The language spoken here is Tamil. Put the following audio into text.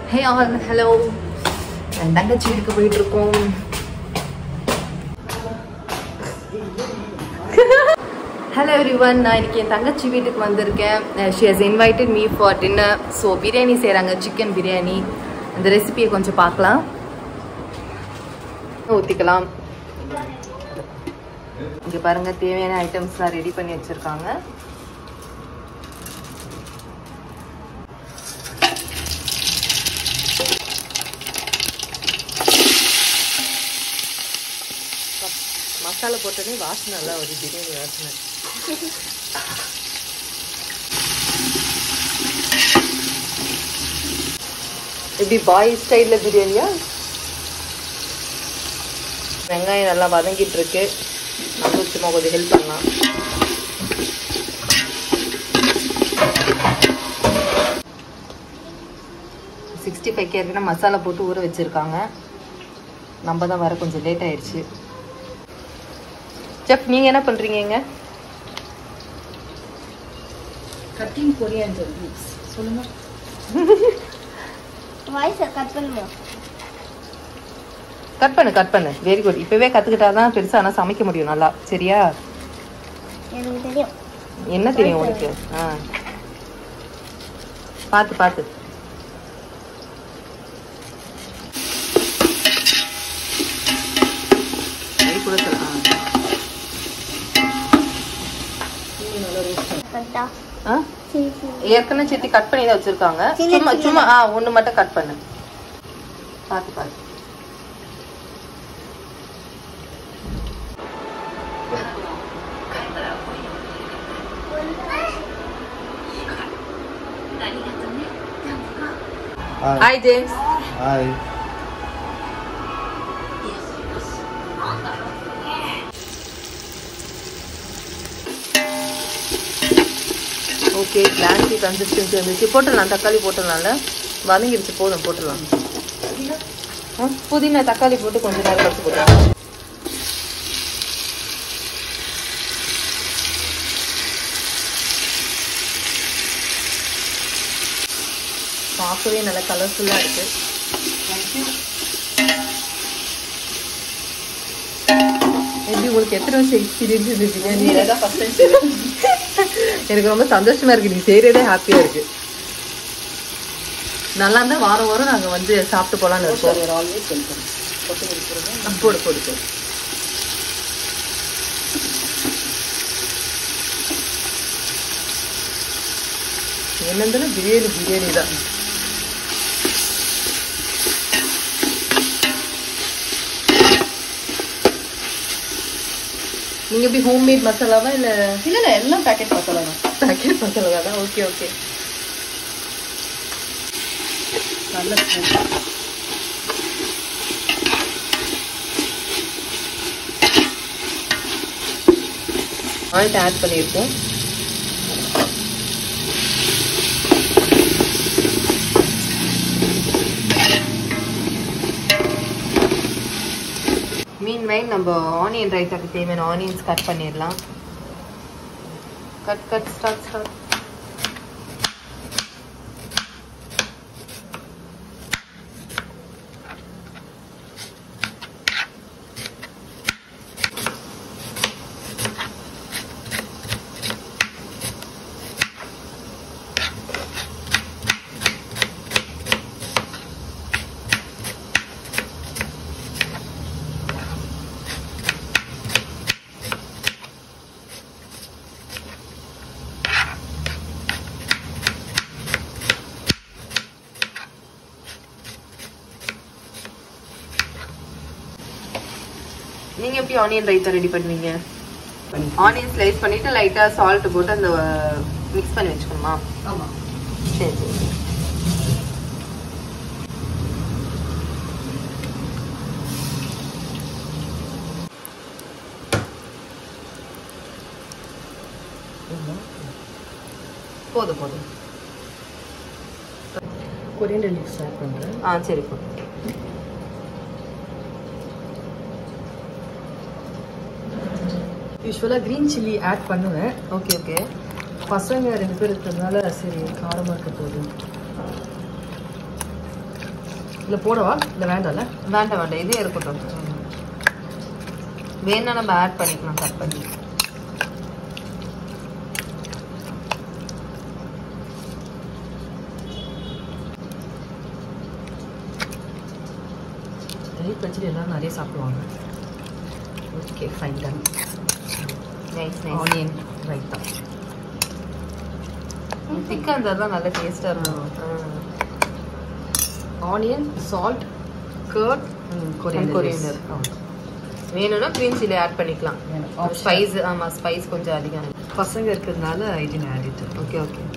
ஹே ஆல் ஹலோ என் தங்கச்சி வீட்டுக்கு போயிட்டு இருக்கோம் ஹலோ எவ்ரி ஒன் நான் இன்னைக்கு என் தங்கச்சி வீட்டுக்கு வந்திருக்கேன் she has invited me for dinner so biryani செய்கிறாங்க சிக்கன் பிரியாணி அந்த ரெசிபியை கொஞ்சம் பார்க்கலாம் ஊற்றிக்கலாம் இங்கே பாருங்க தேவையான ஐட்டம்ஸ்லாம் ரெடி பண்ணி வச்சுருக்காங்க மசாலா போட்டோடனே வாசனை நல்லா ஒரு பிரியாணி வாசனை எப்படி பாய் ஸ்டைலில் பிரியாணியா வெங்காயம் நல்லா வதங்கிட்டு இருக்கு நம்ம சும்மா கொஞ்சம் ஹெல்ப் பண்ணலாம் சிக்ஸ்டி ஃபைவ் ஏற்கனவே மசாலா போட்டு ஊற வச்சுருக்காங்க நம்ம தான் வர கொஞ்சம் லேட் ஆயிடுச்சு செஃப் நீங்கள் என்ன பண்ணுறீங்க கட்டிங் கொரியாண்டர் லீவ்ஸ் சொல்லுங்க வாய்ஸை கட் பண்ணுவோம் கட் பண்ணு கட் பண்ணு வெரி குட் இப்போவே கற்றுக்கிட்டா தான் பெருசாக ஆனால் சமைக்க முடியும் நல்லா சரியா எனக்கு தெரியும் என்ன தெரியும் உனக்கு ஆ பார்த்து பார்த்து வெரி கொடுத்துல கரெக்டா ஆ சரி சரி ஏற்கனவே சேர்த்து கட் பண்ணி தான் வச்சுருக்காங்க சின்ன சும்மா சின்னதா. சும்மா ஆ ஒன்று மட்டும் கட் பண்ணு பார்த்து பார்த்து Hi. Hi James Hi. Okay கிளான்சி கன்சிஸ்டன்சி வந்துச்சு போட்டுடலாம் தக்காளி போட்டுடலாம்ல வதங்கிடுச்சு போதும் போட்டுடலாம் ஆ, புதினா தக்காளி போட்டு கொஞ்ச நேரம் கழிச்சு போட்டுடலாம் பார்க்கவே நல்ல கலர்ஃபுல்லாக இருக்கு எப்படி உங்களுக்கு எத்தனை வருஷம் எக்ஸ்பீரியன்ஸ் இது பிரியாணி எனக்கு ரொம்ப சந்தோஷமா இருக்கு நீங்க செய்யறதே ஹாப்பியா இருக்கு நல்லா இருந்தா வாரம் வாரம் நாங்க வந்து சாப்பிட்டு போலாம்னு இருக்கோம் ஆல்வேஸ் வெல்கம் கொட்டை இருக்கிறது ஆ, போடு போடு போடு என்ன இருந்தாலும் பிரியாணி பிரியாணி தான் நீங்க எப்படி ஹோம்மேட் மசாலாவா இல்ல இல்ல இல்ல எல்லாம் பேக்கெட் மசாலா தான் பேக்கெட் மசாலா தான் ஓகே ஓகே நல்ல smell. ஆயில்ட் ஆட் பண்ணியிருக்கோம் மீன் மைன் நம்ம ஆனியன் ரைத்தாக்கு தேவையான ஆனியன்ஸ் கட் பண்ணிடலாம் கட் கட் ஸ்டார்ட் ஸ்டார்ட் நீங்க எப்படி ஆனியன் ரைத்தா ரெடி பண்ணுவீங்க பண்ணி ஆனியன் ஸ்லைஸ் பண்ணிட்டு லைட்டா சால்ட் போட்டு அந்த மிக்ஸ் பண்ணி வச்சுக்கணுமா ஆமா சரி சரி போதும் போதும் கொரியண்டர் லீவ்ஸ் ஆட் பண்றேன் ஆ சரி போதும் யூஸ்வலாக க்ரீன் சில்லி ஆட் பண்ணுவேன் ஓகே ஓகே பசங்க ரெண்டு பேர் இருக்கிறதுனால சரி காரமாக இருக்க போகுது இல்லை போடவா இல்லை வேண்டாம்ல வேண்டாம் வேண்டாம் இதே இருக்கட்டும் ம். வேணா நம்ம ஆட் பண்ணிக்கலாம் கட் பண்ணி தயிர் பச்சடி எல்லாம் நிறைய சாப்பிடுவாங்க okay fine done nice nice onion raita திக்கா இருந்தால் தான் நல்ல டேஸ்ட்டாக இருக்கும் onion salt curd coriander coriander. வேணும்னா க்ரீன் சில்லி ஆட் பண்ணிக்கலாம் வேணும். ஸ்பைஸ் ஆமாம் ஸ்பைஸ் கொஞ்சம் அதிகம் பசங்க இருக்கிறதுனால I didn't add it okay okay